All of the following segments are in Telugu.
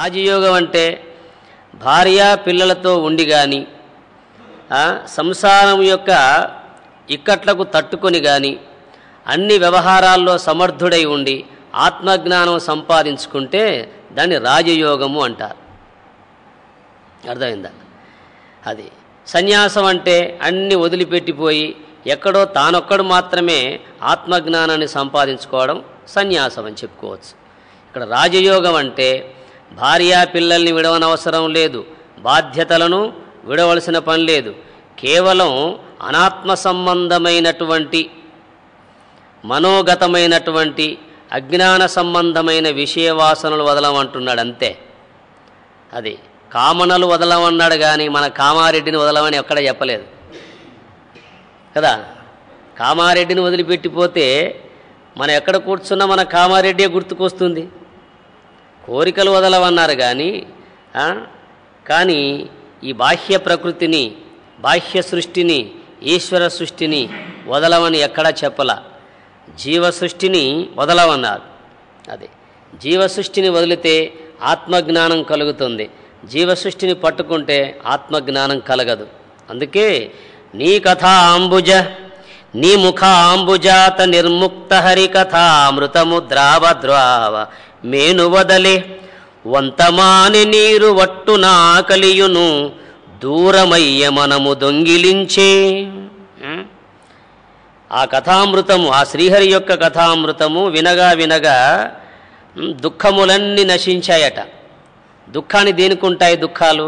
రాజయోగం అంటే భార్య పిల్లలతో ఉండి కానీ సంసారం యొక్క ఇక్కట్లకు తట్టుకొని కానీ అన్ని వ్యవహారాల్లో సమర్థుడై ఉండి ఆత్మజ్ఞానం సంపాదించుకుంటే దాన్ని రాజయోగము అంటారు అర్థమైందా అది సన్యాసం అంటే అన్ని వదిలిపెట్టిపోయి ఎక్కడో తానొక్కడు మాత్రమే ఆత్మజ్ఞానాన్ని సంపాదించుకోవడం సన్యాసం అని చెప్పుకోవచ్చు ఇక్కడ రాజయోగం అంటే భార్య పిల్లల్ని విడవనవసరం లేదు బాధ్యతలను విడవలసిన పని లేదు కేవలం అనాత్మ సంబంధమైనటువంటి మనోగతమైనటువంటి అజ్ఞాన సంబంధమైన విషయవాసనలు వదలమంటున్నాడు అంతే అది కామనలు వదలమన్నాడు కానీ మన కామారెడ్డిని వదలమని ఎక్కడ చెప్పలేదు కదా కామారెడ్డిని వదిలిపెట్టిపోతే మనం ఎక్కడ కూర్చున్నా మన కామారెడ్డే గుర్తుకొస్తుంది కోరికలు వదలవన్నారు కానీ ఆ, కానీ ఈ బాహ్య ప్రకృతిని బాహ్య సృష్టిని ఈశ్వర సృష్టిని వదలమని ఎక్కడా చెప్పలా జీవ సృష్టిని వదలవన్నారు అది జీవ సృష్టిని వదిలితే ఆత్మజ్ఞానం కలుగుతుంది జీవ సృష్టిని పట్టుకుంటే ఆత్మజ్ఞానం కలగదు అందుకే నీ కథా అంబుజ నీ ముఖ అంబుజాత నిర్ముక్త హరి కథామృతము ద్రావ ద్రావ మేను వదలే వంతమాని నీరు వట్టు నా కలియును దూరమయ్య మనము దొంగిలించే ఉం? ఆ కథామృతము ఆ శ్రీహరి యొక్క కథామృతము వినగా వినగా ఉం, దుఃఖములన్నీ నశించాయట దుఃఖాన్ని దేనికి ఉంటాయి దుఃఖాలు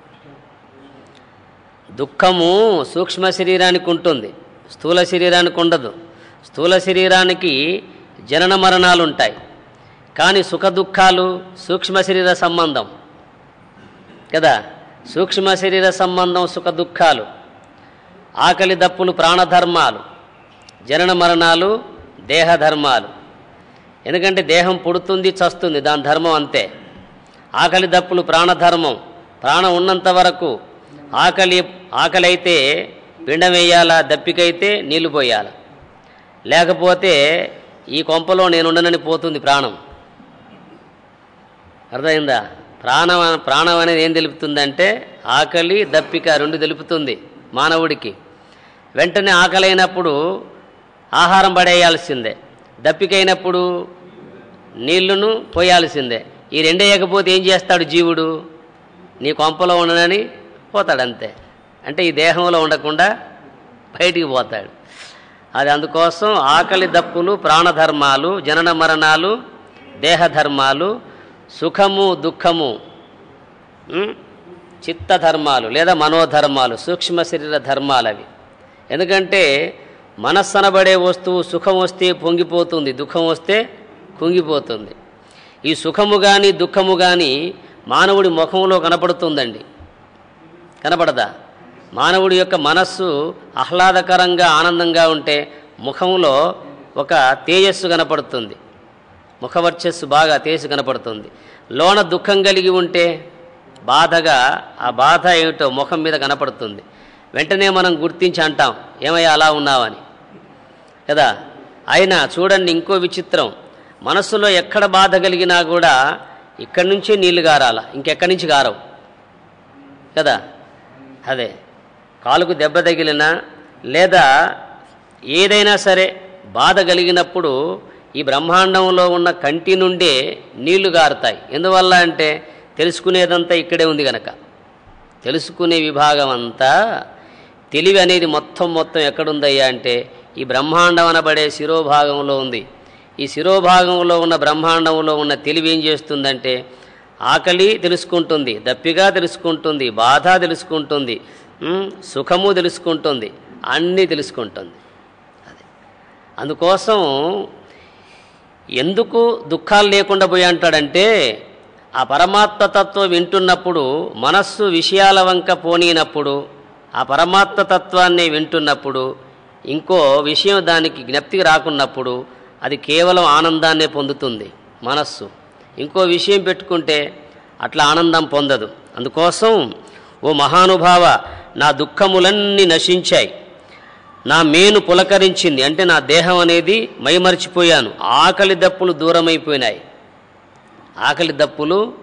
దుఃఖము సూక్ష్మ శరీరానికి ఉంటుంది స్థూల శరీరానికి ఉండదు స్థూల శరీరానికి జనన మరణాలు ఉంటాయి కానీ సుఖ దుఃఖాలు సూక్ష్మ శరీర సంబంధం కదా సూక్ష్మ శరీర సంబంధం సుఖ దుఃఖాలు ఆకలి దప్పులు ప్రాణధర్మాలు జనన మరణాలు దేహధర్మాలు ఎందుకంటే దేహం పుడుతుంది చస్తుంది దాని ధర్మం అంతే ఆకలి దప్పులు ప్రాణధర్మం ప్రాణం ఉన్నంత వరకు ఆకలి ఆకలి అయితే పిండం వేయాలా దప్పికైతే నీళ్లు పోయాల లేకపోతే ఈ కొంపలో నేను ఉండనని పోతుంది ప్రాణం అర్థమైందా ప్రాణం ప్రాణం అనేది ఏం తెలుపుతుందంటే ఆకలి దప్పిక రెండు తెలుపుతుంది మానవుడికి వెంటనే ఆకలి అయినప్పుడు ఆహారం పడేయాల్సిందే దప్పికైనప్పుడు నీళ్లును పోయాల్సిందే ఈ రెండే వేయకపోతే ఏం చేస్తాడు జీవుడు నీ కొంపలో ఉండనని పోతాడు అంతే అంటే ఈ దేహంలో ఉండకుండా బయటికి పోతాడు అది అందుకోసం ఆకలి దప్పులు ప్రాణధర్మాలు జనన మరణాలు దేహధర్మాలు సుఖము దుఃఖము ఉం? చిత్తధర్మాలు లేదా మనోధర్మాలు సూక్ష్మ శరీర ధర్మాలు అవి ఎందుకంటే మనస్సు అనబడే వస్తువు సుఖం వస్తే పొంగిపోతుంది దుఃఖం వస్తే కుంగిపోతుంది ఈ సుఖము కానీ దుఃఖము కానీ మానవుడి ముఖంలో కనపడుతుందండి కనపడదా మానవుడి యొక్క మనస్సు ఆహ్లాదకరంగా ఆనందంగా ఉంటే ముఖంలో ఒక తేజస్సు కనపడుతుంది ముఖవర్చస్సు బాగా తేజస్సు కనపడుతుంది లోన దుఃఖం కలిగి ఉంటే బాధగా ఆ బాధ ఏమిటో ముఖం మీద కనపడుతుంది వెంటనే మనం గుర్తించి అంటాం ఏమయ్యా అలా ఉన్నావని కదా అయినా చూడండి ఇంకో విచిత్రం మనస్సులో ఎక్కడ బాధ కలిగినా కూడా ఇక్కడి నుంచే నీళ్లు గారాల ఇంకెక్కడి నుంచి గారవు కదా అదే కాలుకు దెబ్బ తగిలినా లేదా ఏదైనా సరే బాధ కలిగినప్పుడు ఈ బ్రహ్మాండంలో ఉన్న కంటి నుండే నీళ్లు గారుతాయి ఎందువల్ల అంటే తెలుసుకునేదంతా ఇక్కడే ఉంది గనక తెలుసుకునే విభాగం అంతా తెలివి అనేది మొత్తం మొత్తం ఎక్కడుందయ్యా అంటే ఈ బ్రహ్మాండం అనబడే శిరోభాగంలో ఉంది ఈ శిరోభాగంలో ఉన్న బ్రహ్మాండంలో ఉన్న తెలివి ఏం చేస్తుందంటే ఆకలి తెలుసుకుంటుంది దప్పిగా తెలుసుకుంటుంది బాధ తెలుసుకుంటుంది ఉమ్, సుఖము తెలుసుకుంటుంది అన్నీ తెలుసుకుంటుంది అది అందుకోసం ఎందుకు దుఃఖాలు లేకుండా పోయి అంటాడంటే ఆ పరమాత్మ తత్వం వింటున్నప్పుడు మనస్సు విషయాల వంక పోనీనప్పుడు ఆ పరమాత్మ తత్వాన్ని వింటున్నప్పుడు ఇంకో విషయం దానికి జ్ఞప్తికి రాకున్నప్పుడు అది కేవలం ఆనందాన్నే పొందుతుంది మనస్సు ఇంకో విషయం పెట్టుకుంటే అట్లా ఆనందం పొందదు అందుకోసం ఓ మహానుభావ నా దుఃఖములన్నీ నశించాయి నా మేను పులకరించింది అంటే నా దేహం అనేది మైమరిచిపోయాను ఆకలి దప్పులు దూరమైపోయినాయి ఆకలి దప్పులు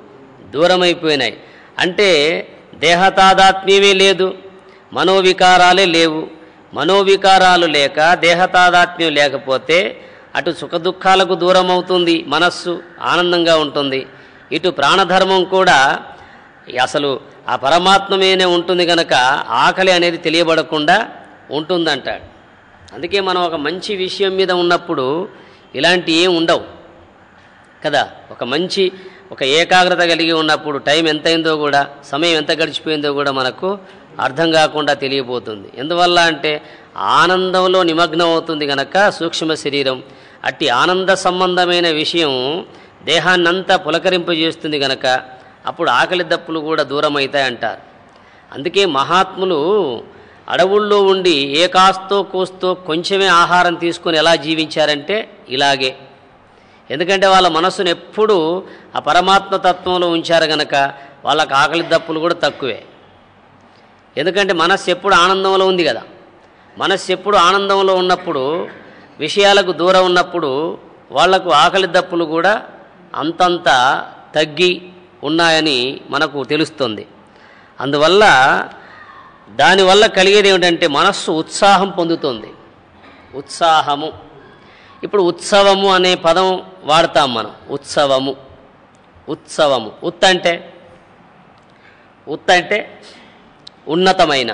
దూరమైపోయినాయి అంటే దేహతాదాత్మ్యమే లేదు మనోవికారాలే లేవు మనోవికారాలు లేక దేహతాదాత్మ్యం లేకపోతే అటు సుఖదుఖాలకు దూరం అవుతుంది మనస్సు ఆనందంగా ఉంటుంది ఇటు ప్రాణధర్మం కూడా అసలు ఆ పరమాత్మమేనే ఉంటుంది కనుక ఆకలి అనేది తెలియబడకుండా ఉంటుందంటాడు అందుకే మనం ఒక మంచి విషయం మీద ఉన్నప్పుడు ఇలాంటి ఏం ఉండవు కదా ఒక మంచి ఒక ఏకాగ్రత కలిగి ఉన్నప్పుడు టైం ఎంతైందో కూడా సమయం ఎంత గడిచిపోయిందో కూడా మనకు అర్థం కాకుండా తెలియబోతుంది ఎందువల్ల అంటే ఆనందంలో నిమగ్నం అవుతుంది గనక సూక్ష్మ శరీరం అట్టి ఆనంద సంబంధమైన విషయం దేహాన్నంతా పులకరింపజేస్తుంది గనక అప్పుడు ఆకలి దప్పులు కూడా దూరం అవుతాయి అంటారు అందుకే మహాత్ములు అడవుల్లో ఉండి ఏ కాస్తో కూస్తో కొంచెమే ఆహారం తీసుకొని ఎలా జీవించారంటే ఇలాగే ఎందుకంటే వాళ్ళ మనస్సును ఎప్పుడూ ఆ పరమాత్మ తత్వంలో ఉంచారు గనక వాళ్ళకి ఆకలి దప్పులు కూడా తక్కువే ఎందుకంటే మనస్సు ఎప్పుడు ఆనందంలో ఉంది కదా మనస్సు ఎప్పుడు ఆనందంలో ఉన్నప్పుడు విషయాలకు దూరం ఉన్నప్పుడు వాళ్లకు ఆకలి దప్పులు కూడా అంతంత తగ్గి ఉన్నాయని మనకు తెలుస్తుంది అందువల్ల దానివల్ల కలిగేది ఏమిటంటే మనస్సు ఉత్సాహం పొందుతుంది ఉత్సాహము ఇప్పుడు ఉత్సవము అనే పదం వాడతాం మనం ఉత్సవము ఉత్సవము ఉత్ అంటే ఉత్ అంటే ఉన్నతమైన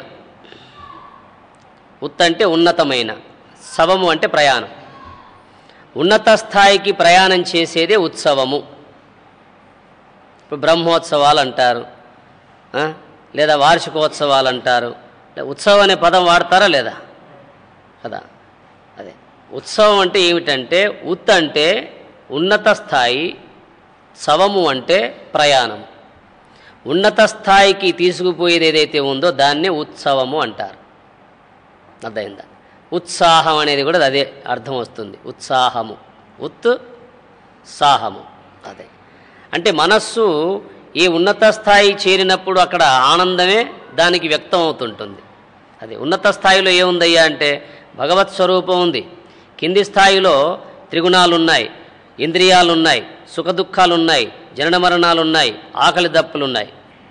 ఉత్ అంటే ఉన్నతమైన సవము అంటే ప్రయాణం ఉన్నత స్థాయికి ప్రయాణం చేసేదే ఉత్సవము ఇప్పుడు బ్రహ్మోత్సవాలు అంటారు ఆ? లేదా వార్షికోత్సవాలు అంటారు లే- ఉత్సవం అనే పదం వాడతారా లేదా కదా అదే ఉత్సవం అంటే ఏమిటంటే ఉత్ అంటే ఉన్నత స్థాయి సవము అంటే ప్రయాణం ఉన్నత స్థాయికి తీసుకుపోయేది ఏదైతే ఉందో దాన్నే ఉత్సవము అంటారు అర్థమైందా ఉత్సాహం అనేది కూడా అదే అర్థం వస్తుంది ఉత్సాహము ఉత్ సాహము అదే అంటే మనస్సు ఈ ఉన్నత స్థాయి చేరినప్పుడు అక్కడ ఆనందమే దానికి వ్యక్తం అవుతుంటుంది అది ఉన్నత స్థాయిలో ఏముందయ్యా అంటే భగవత్ స్వరూపం ఉంది కింది స్థాయిలో త్రిగుణాలు ఉన్నాయి ఇంద్రియాలు ఉన్నాయి సుఖదుఖాలు ఉన్నాయి జనన మరణాలు ఉన్నాయి ఆకలి దప్పులు ఉన్నాయి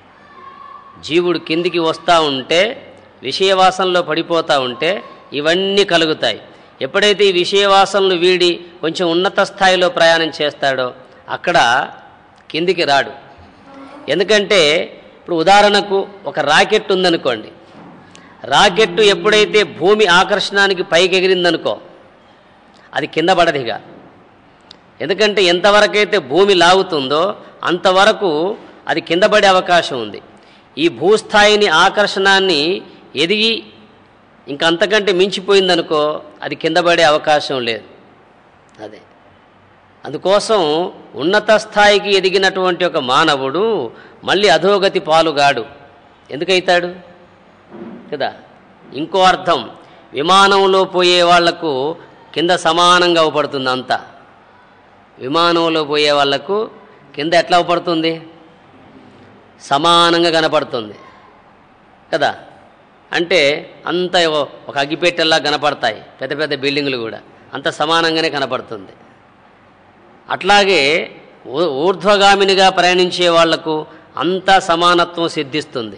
జీవుడు కిందికి వస్తూ ఉంటే విషయవాసనలో పడిపోతూ ఉంటే ఇవన్నీ కలుగుతాయి ఎప్పుడైతే ఈ విషయవాసనలు వీడి కొంచెం ఉన్నత స్థాయిలో ప్రయాణం చేస్తాడో అక్కడ కిందికి రాడు ఎందుకంటే ఇప్పుడు ఉదాహరణకు ఒక రాకెట్ ఉందనుకోండి రాకెట్ ఎప్పుడైతే భూమి ఆకర్షణానికి పైకి ఎగిరిందనుకో అది కింద పడదిగా ఎందుకంటే ఎంతవరకైతే భూమి లాగుతుందో అంతవరకు అది కింద పడే అవకాశం ఉంది ఈ భూస్థాయిని ఆకర్షణాన్ని ఎదిగి ఇంకంతకంటే మించిపోయిందనుకో అది కింద పడే అవకాశం లేదు అదే అందుకోసం ఉన్నత స్థాయికి ఎదిగినటువంటి ఒక మానవుడు మళ్ళీ అధోగతి పాలుగాడు ఎందుకైతాడు కదా ఇంకో అర్థం విమానంలో పోయే వాళ్లకు కింద సమానంగా అవపడుతుంది అంతా విమానంలో పోయే వాళ్లకు కింద ఎట్లా అవపడుతుంది సమానంగా కనపడుతుంది కదా అంటే అంత ఒక అగ్గిపెట్టెల్లా కనపడతాయి పెద్ద పెద్ద బిల్డింగులు కూడా అంత సమానంగానే కనపడుతుంది అట్లాగే ఊ- ఊర్ధ్వగామినిగా ప్రయాణించే వాళ్లకు అంతా సమానత్వం సిద్ధిస్తుంది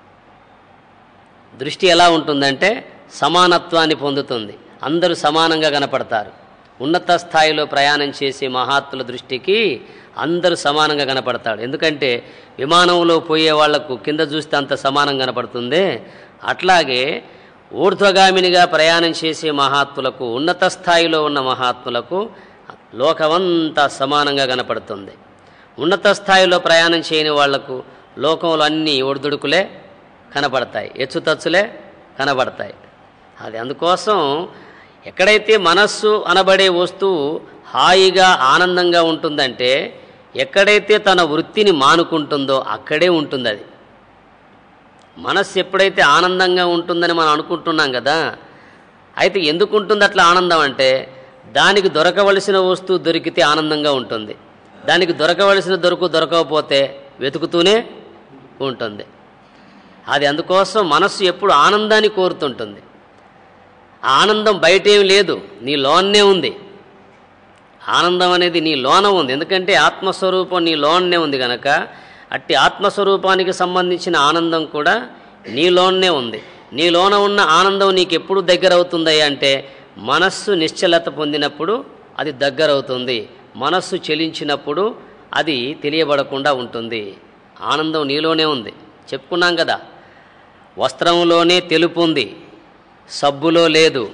దృష్టి ఎలా ఉంటుందంటే సమానత్వాన్ని పొందుతుంది అందరూ సమానంగా కనపడతారు ఉన్నత స్థాయిలో ప్రయాణం చేసే మహాత్ముల దృష్టికి అందరూ సమానంగా కనపడతాడు ఎందుకంటే విమానంలో పోయే వాళ్లకు కింద చూస్తే అంత సమానం కనపడుతుంది అట్లాగే ఊర్ధ్వగామినిగా ప్రయాణం చేసే మహాత్ములకు ఉన్నత స్థాయిలో ఉన్న మహాత్ములకు లోకమంతా సమానంగా కనపడుతుంది ఉన్నత స్థాయిలో ప్రయాణం చేయని వాళ్లకు లోకంలో అన్నీ ఒడిదుడుకులే కనపడతాయి ఎచ్చుతచ్చులే కనబడతాయి అది అందుకోసం ఎక్కడైతే మనస్సు అనబడే వస్తువు హాయిగా ఆనందంగా ఉంటుందంటే ఎక్కడైతే తన వృత్తిని మానుకుంటుందో అక్కడే ఉంటుంది అది మనస్సు ఎప్పుడైతే ఆనందంగా ఉంటుందని మనం అనుకుంటున్నాం కదా అయితే ఎందుకు ఉంటుంది అట్లా ఆనందం అంటే దానికి దొరకవలసిన వస్తువు దొరికితే ఆనందంగా ఉంటుంది దానికి దొరకవలసిన దొరకు దొరకకపోతే వెతుకుతూనే ఉంటుంది అది అందుకోసం మనస్సు ఎప్పుడు ఆనందాన్ని కోరుతుంటుంది ఆ ఆనందం బయటేం లేదు నీ లోన్నే ఉంది ఆనందం అనేది నీ లోన ఉంది ఎందుకంటే ఆత్మస్వరూపం నీ లోన్నే ఉంది కనుక అట్టి ఆత్మస్వరూపానికి సంబంధించిన ఆనందం కూడా నీలోనే ఉంది నీలోన ఉన్న ఆనందం నీకు ఎప్పుడు దగ్గర అవుతుంది అంటే మనస్సు నిశ్చలత పొందినప్పుడు అది దగ్గరవుతుంది మనస్సు చెలించినప్పుడు అది తెలియబడకుండా ఉంటుంది ఆనందం నీలోనే ఉంది చెప్పుకున్నాం కదా వస్త్రంలోనే తెలుపు ఉంది సబ్బులో లేదు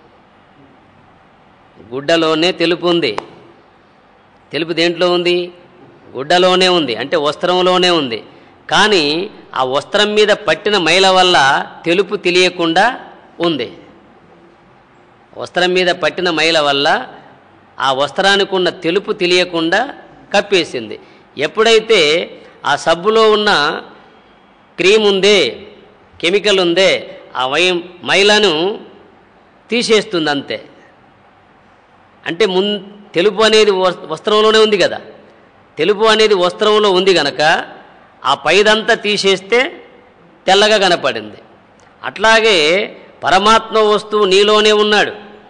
గుడ్డలోనే తెలుపు ఉంది తెలుపు దేంట్లో ఉంది గుడ్డలోనే ఉంది అంటే వస్త్రంలోనే ఉంది కానీ ఆ వస్త్రం మీద పట్టిన మైల వల్ల తెలుపు తెలియకుండా ఉంది వస్త్రం మీద పట్టిన మైల వల్ల ఆ వస్త్రానికి ఉన్న తెలుపు తెలియకుండా కప్పేసింది ఎప్పుడైతే ఆ సబ్బులో ఉన్న క్రీమ్ ఉందే కెమికల్ ఉందే ఆ వై మైలను తీసేస్తుంది అంతే అంటే మున్ తెలుపు అనేది వస్- వస్త్రంలోనే ఉంది కదా తెలుపు అనేది వస్త్రంలో ఉంది గనక ఆ పైదంతా తీసేస్తే తెల్లగా కనపడింది అట్లాగే పరమాత్మ వస్తువు నీలోనే ఉన్నాడు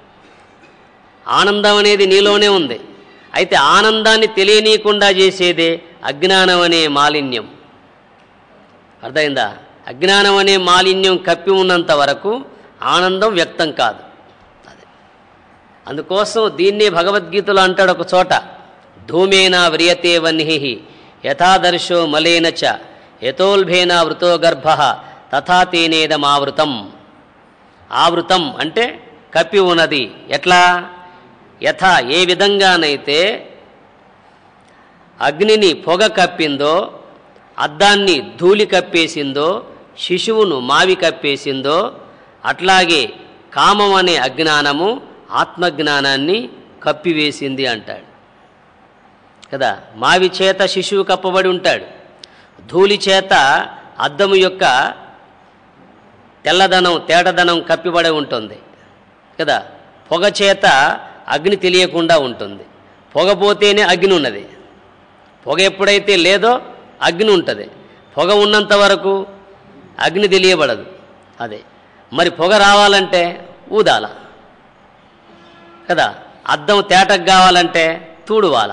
ఆనందం అనేది నీలోనే ఉంది అయితే ఆనందాన్ని తెలియనీయకుండా చేసేదే అజ్ఞానం అనే మాలిన్యం అర్థమైందా అజ్ఞానం అనే మాలిన్యం కప్పి ఉన్నంత వరకు ఆనందం వ్యక్తం కాదు అదే అందుకోసం దీన్నే భగవద్గీతలో అంటాడు ఒక చోట ధూమేన వ్రియతే వన్హి యథాదర్శో మలేన చ యథోల్భేన వృతో గర్భ తథా తేనేదమావృతం ఆవృతం అంటే కప్పి ఉన్నది ఎట్లా యథ ఏ విధంగానైతే అగ్నిని పొగ కప్పిందో అద్దాన్ని ధూళి కప్పేసిందో శిశువును మావి కప్పేసిందో అట్లాగే కామం అనే అజ్ఞానము ఆత్మజ్ఞానాన్ని కప్పివేసింది అంటాడు కదా మావి చేత శిశువు కప్పబడి ఉంటాడు ధూళి చేత అద్దము యొక్క తెల్లదనం తేటదనం కప్పిబడి ఉంటుంది కదా పొగ చేత అగ్ని తెలియకుండా ఉంటుంది పొగ పోతేనే అగ్ని ఉన్నది పొగ ఎప్పుడైతే లేదో అగ్ని ఉంటుంది పొగ ఉన్నంత వరకు అగ్ని తెలియబడదు అదే మరి పొగ రావాలంటే ఊదాల కదా అద్దం తేటకు కావాలంటే తూడువాల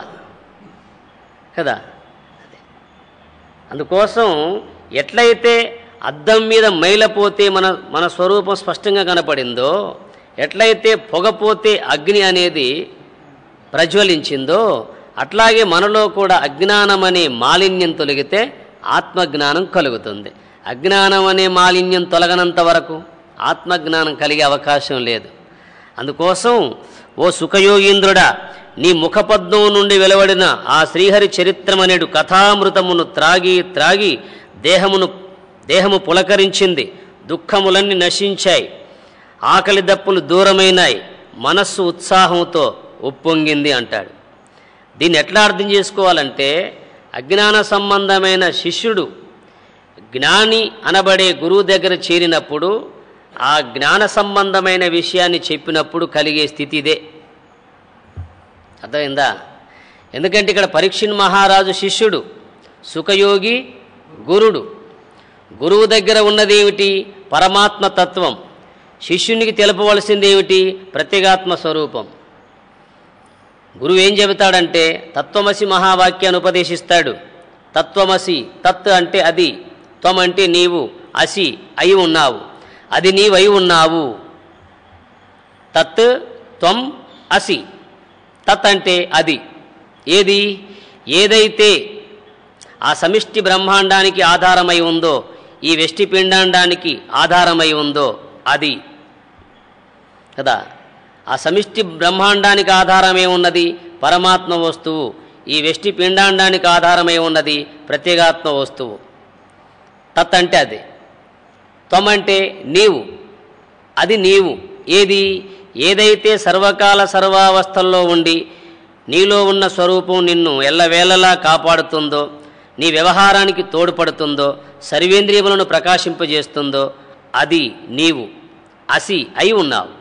కదా అదే అందుకోసం ఎట్లయితే అద్దం మీద మైల పోతే మన మన స్వరూపం స్పష్టంగా కనపడిందో ఎట్లయితే పొగ పోతే అగ్ని అనేది ప్రజ్వలించిందో అట్లాగే మనలో కూడా అజ్ఞానం అనే మాలిన్యం తొలగితే ఆత్మజ్ఞానం కలుగుతుంది అజ్ఞానం అనే మాలిన్యం తొలగనంత వరకు ఆత్మజ్ఞానం కలిగే అవకాశం లేదు అందుకోసం ఓ సుఖయోగీంద్రుడా నీ ముఖపద్మం నుండి వెలువడిన ఆ శ్రీహరి చరిత్రమనేడు కథామృతమును త్రాగి త్రాగి దేహమును దేహము పులకరించింది దుఃఖములన్నీ నశించాయి ఆకలి దప్పులు దూరమైనాయి మనస్సు ఉత్సాహంతో ఉప్పొంగింది అంటాడు దీన్ని ఎట్లా అర్థం చేసుకోవాలంటే అజ్ఞాన సంబంధమైన శిష్యుడు జ్ఞాని అనబడే గురువు దగ్గర చేరినప్పుడు ఆ జ్ఞాన సంబంధమైన విషయాన్ని చెప్పినప్పుడు కలిగే స్థితి ఇదే అర్థమైందా ఎందుకంటే ఇక్కడ పరీక్షిన్ మహారాజు శిష్యుడు సుఖయోగి గురుడు గురువు దగ్గర ఉన్నదేమిటి పరమాత్మ తత్వం శిష్యునికి తెలుపవలసిందేమిటి ప్రత్యేగాత్మ స్వరూపం గురువు ఏం చెబుతాడంటే తత్వమసి మహావాక్యాన్ని ఉపదేశిస్తాడు తత్వమసి తత్ అంటే అది త్వం అంటే నీవు అసి అయి ఉన్నావు అది నీవై ఉన్నావు తత్ త్వం అసి తత్ అంటే అది ఏది ఏదైతే ఆ సమిష్టి బ్రహ్మాండానికి ఆధారమై ఉందో ఈ వెష్టి పిండాండానికి ఆధారమై ఉందో అది కదా ఆ సమిష్టి బ్రహ్మాండానికి ఆధారమే ఉన్నది పరమాత్మ వస్తువు ఈ వెష్టి పిండాండానికి ఆధారమై ఉన్నది ప్రత్యేగాత్మ వస్తువు తత్ అంటే అది త్వం అంటే నీవు అది నీవు ఏది ఏదైతే సర్వకాల సర్వావస్థల్లో ఉండి నీలో ఉన్న స్వరూపం నిన్ను ఎల్లవేళలా కాపాడుతుందో నీ వ్యవహారానికి తోడ్పడుతుందో సర్వేంద్రియములను ప్రకాశింపజేస్తుందో అది నీవు అసి అయి ఉన్నావు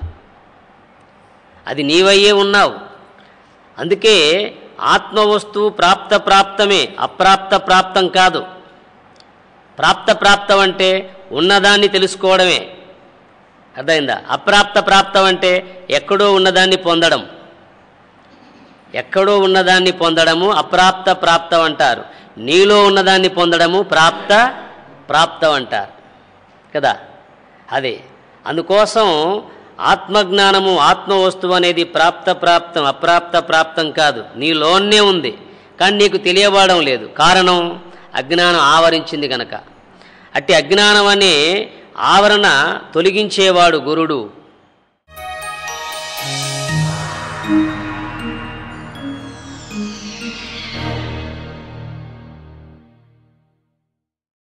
అది నీవయ్యే ఉన్నావు అందుకే ఆత్మవస్తువు ప్రాప్త ప్రాప్తమే అప్రాప్త ప్రాప్తం కాదు ప్రాప్త ప్రాప్తం అంటే ఉన్నదాన్ని తెలుసుకోవడమే అర్థమైందా అప్రాప్త ప్రాప్తం అంటే ఎక్కడో ఉన్నదాన్ని పొందడం ఎక్కడో ఉన్నదాన్ని పొందడము అప్రాప్త ప్రాప్తం అంటారు నీలో ఉన్నదాన్ని పొందడము ప్రాప్త ప్రాప్తం అంటారు కదా అదే అందుకోసం ఆత్మజ్ఞానము ఆత్మ వస్తువు అనేది ప్రాప్త ప్రాప్తం అప్రాప్త ప్రాప్తం కాదు నీలోనే ఉంది కానీ నీకు తెలియబడడం లేదు కారణం అజ్ఞానం ఆవరించింది గనక అట్టి అజ్ఞానం అనే ఆవరణ తొలగించేవాడు గురుడు